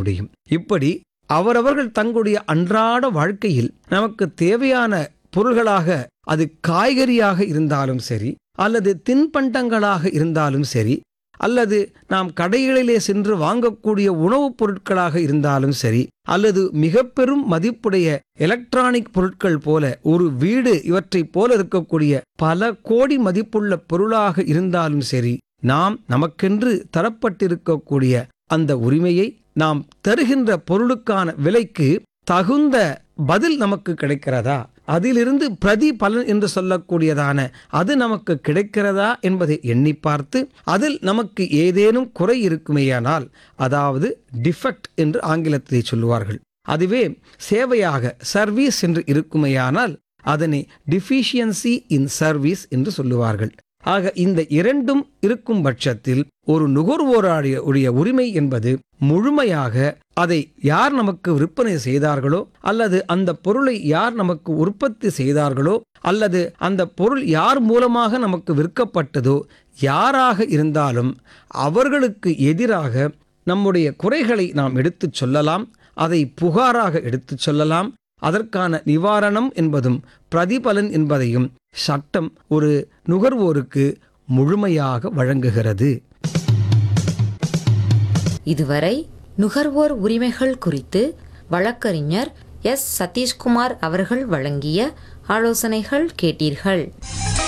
முடியும் இப்படி அவரவர்கள் தங்களுடைய அன்றாட வாழ்க்கையில் நமக்கு தேவையான பொருள்களாக அது காய்கறியாக இருந்தாலும் சரி அல்லது தின்பண்டங்களாக இருந்தாலும் சரி அல்லது நாம் கடைகளிலே சென்று வாங்கக்கூடிய உணவுப் பொருட்களாக இருந்தாலும் சரி அல்லது மிக பெரும் மதிப்புடைய எலக்ட்ரானிக் பொருட்கள் போல ஒரு வீடு இவற்றைப் போல இருக்கக்கூடிய பல கோடி மதிப்புள்ள பொருளாக இருந்தாலும் சரி நாம் நமக்கென்று தரப்பட்டிருக்கக்கூடிய அந்த உரிமையை நாம் தருகின்ற பொருளுக்கான விலைக்கு தகுந்த பதில் நமக்கு கிடைக்கிறதா அதிலிருந்து பிரதி பலன் என்று சொல்லக்கூடியதான அது நமக்கு கிடைக்கிறதா என்பதை எண்ணி பார்த்து அதில் நமக்கு ஏதேனும் குறை இருக்குமேயானால் அதாவது டிஃபெக்ட் என்று ஆங்கிலத்தை சொல்லுவார்கள் அதுவே சேவையாக சர்வீஸ் என்று இருக்குமேயானால் அதனை டிஃபிஷியன்சி இன் சர்வீஸ் என்று சொல்லுவார்கள் ஆக இந்த இரண்டும் இருக்கும் பட்சத்தில் ஒரு நுகர்வோருடைய உடைய உரிமை என்பது முழுமையாக அதை யார் நமக்கு விற்பனை செய்தார்களோ அல்லது அந்த பொருளை யார் நமக்கு உற்பத்தி செய்தார்களோ அல்லது அந்த பொருள் யார் மூலமாக நமக்கு விற்கப்பட்டதோ யாராக இருந்தாலும் அவர்களுக்கு எதிராக நம்முடைய குறைகளை நாம் எடுத்துச் சொல்லலாம் அதை புகாராக எடுத்துச் சொல்லலாம் அதற்கான நிவாரணம் என்பதும் பிரதிபலன் என்பதையும் சட்டம் ஒரு நுகர்வோருக்கு முழுமையாக வழங்குகிறது இதுவரை நுகர்வோர் உரிமைகள் குறித்து வழக்கறிஞர் எஸ் சதீஷ்குமார் அவர்கள் வழங்கிய ஆலோசனைகள் கேட்டீர்கள்